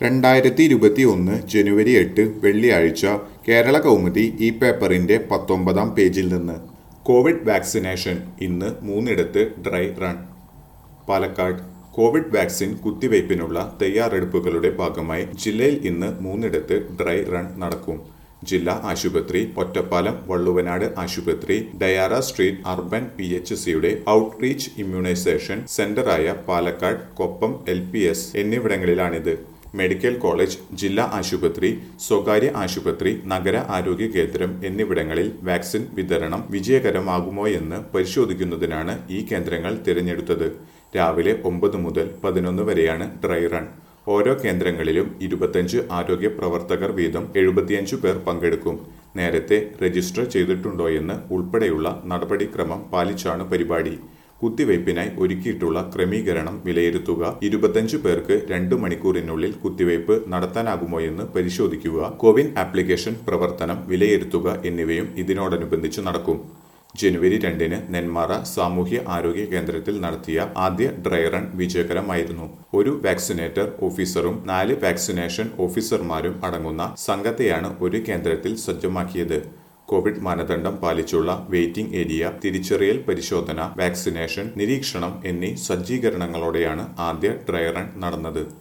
രണ്ടായിരത്തി ഇരുപത്തി ഒന്ന് ജനുവരി എട്ട് വെള്ളിയാഴ്ച കേരള കൗമുദി ഈ പേപ്പറിന്റെ പത്തൊമ്പതാം പേജിൽ നിന്ന് കോവിഡ് വാക്സിനേഷൻ ഇന്ന് മൂന്നിടത്ത് dry run Palakkad covid vaccine കുത്തിവയ്പ്പിനുള്ള തയ്യാറെടുപ്പുകളുടെ ഭാഗമായി ജില്ലയിൽ ഇന്ന് മൂന്നിടത്ത് ഡ്രൈ റൺ നടക്കും ജില്ലാ ആശുപത്രി ഒറ്റപ്പാലം വള്ളുവനാട് ആശുപത്രി Diara street urban P H സിയുടെ ഔട്ട്റീച്ച് ഇമ്മ്യൂണൈസേഷൻ സെന്ററായ Palakkad Koppam L P S എന്നിവിടങ്ങളിലാണിത് മെഡിക്കൽ കോളേജ് ജില്ലാ ആശുപത്രി സ്വകാര്യ ആശുപത്രി നഗര ആരോഗ്യ കേന്ദ്രം എന്നിവിടങ്ങളിൽ വാക്സിൻ വിതരണം വിജയകരമാകുമോയെന്ന് പരിശോധിക്കുന്നതിനാണ് ഈ കേന്ദ്രങ്ങൾ തിരഞ്ഞെടുത്തത് രാവിലെ ഒമ്പത് മുതൽ പതിനൊന്ന് വരെയാണ് ഡ്രൈ റൺ ഓരോ കേന്ദ്രങ്ങളിലും ഇരുപത്തഞ്ച് ആരോഗ്യ പ്രവർത്തകർ വീതം എഴുപത്തിയഞ്ചു പേർ പങ്കെടുക്കും നേരത്തെ രജിസ്റ്റർ ചെയ്തിട്ടുണ്ടോയെന്ന് ഉൾപ്പെടെയുള്ള നടപടിക്രമം പാലിച്ചാണ് പരിപാടി കുത്തിവയ്പ്പിനായി ഒരുക്കിയിട്ടുള്ള ക്രമീകരണം വിലയിരുത്തുക ഇരുപത്തഞ്ചു പേർക്ക് രണ്ട് മണിക്കൂറിനുള്ളിൽ കുത്തിവയ്പ് നടത്താനാകുമോയെന്ന് പരിശോധിക്കുക കോവിൻ ആപ്ലിക്കേഷൻ പ്രവർത്തനം വിലയിരുത്തുക എന്നിവയും ഇതിനോടനുബന്ധിച്ച് നടക്കും ജനുവരി രണ്ടിന് നെന്മാറ സാമൂഹ്യ ആരോഗ്യ കേന്ദ്രത്തിൽ നടത്തിയ ആദ്യ ഡ്രൈ റൺ വിജയകരമായിരുന്നു ഒരു വാക്സിനേറ്റർ ഓഫീസറും നാല് വാക്സിനേഷൻ ഓഫീസർമാരും അടങ്ങുന്ന സംഘത്തെയാണ് ഒരു കേന്ദ്രത്തിൽ സജ്ജമാക്കിയത് കോവിഡ് മാനദണ്ഡം പാലിച്ചുള്ള വെയിറ്റിംഗ് ഏരിയ തിരിച്ചറിയൽ പരിശോധന വാക്സിനേഷൻ നിരീക്ഷണം എന്നീ സജ്ജീകരണങ്ങളോടെയാണ് ആദ്യ ഡ്രൈ റൺ നടന്നത്